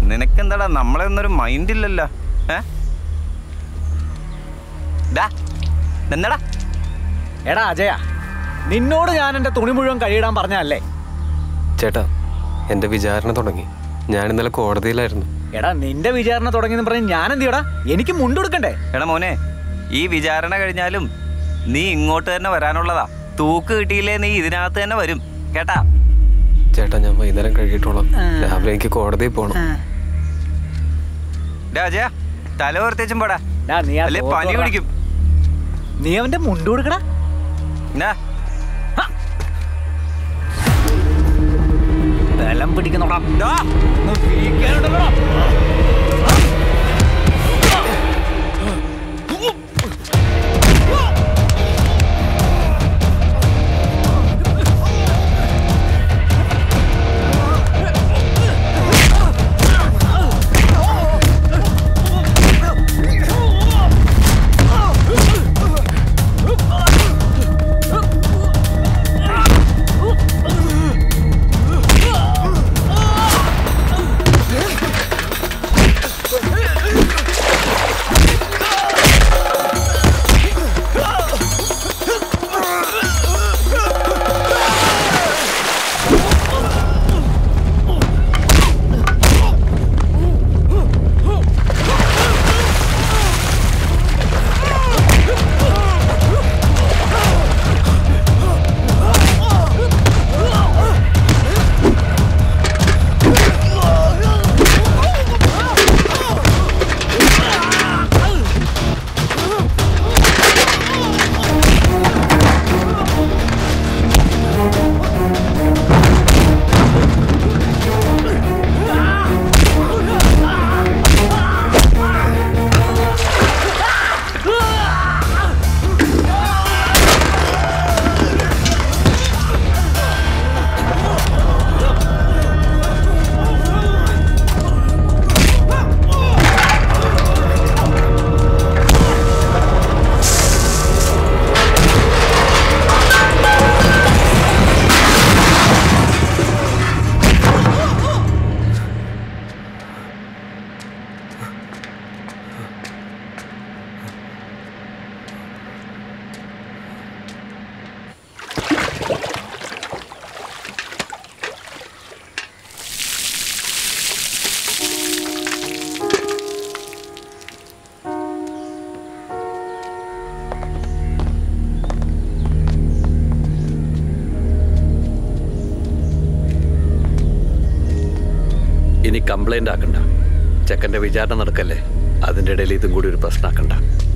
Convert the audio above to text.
നിനക്കെന്താടാ നമ്മളെ ഒന്നൊരു മൈൻഡ് ഇല്ലല്ലോ ഏ ഡാ എന്താടാ എടാ അജയ നിന്നോട് ഞാൻ എന്റെ തുണി മുഴുവൻ കഴിയിടാൻ പറഞ്ഞല്ലേ ചേട്ടാ എൻ്റെ വിചാരണ തുടങ്ങി ഞാൻ ഇന്നലെ കോടതിയിലായിരുന്നു എടാ നിന്റെ വിചാരണ തുടങ്ങിയെന്ന് പറഞ്ഞ് ഞാൻ എന്ത് ചെയ്യടാ എനിക്ക് മുണ്ടെടുക്കണ്ടേ എടാ മോനെ ഈ വിചാരണ കഴിഞ്ഞാലും നീ ഇങ്ങോട്ട് തന്നെ വരാനുള്ളതാ തൂക്ക് കിട്ടിയില്ലേ നീ ഇതിനകത്ത് തന്നെ വരും കേട്ടാ ചേട്ടാ ഞാൻ വൈകുന്നേരം കഴിയിട്ടോളാം രാവിലെ എനിക്ക് കോടതിയിൽ പോകണം രാജാ തല ഓർത്തേച്ചും പോടാ ഡാ, നീ ആ അല്ലേ തോക്ക് പനി തുറ. പിടിക്കും നീ അവന്റെ മുണ്ട് കൊടുക്കടാ എന്നാ ബലം പിടിക്കുന്നോടാ ദാ. ഒന്ന് വീക്കാനുണ്ടല്ലോടാ. ഇനി കംപ്ലൈന്റ് ആക്കണ്ട ചെക്കന്റെ വിചാരണ നടക്കല്ലേ അതിന്റെ ഇടയിൽ ഇതും കൂടി ഒരു പ്രശ്നമാക്കണ്ട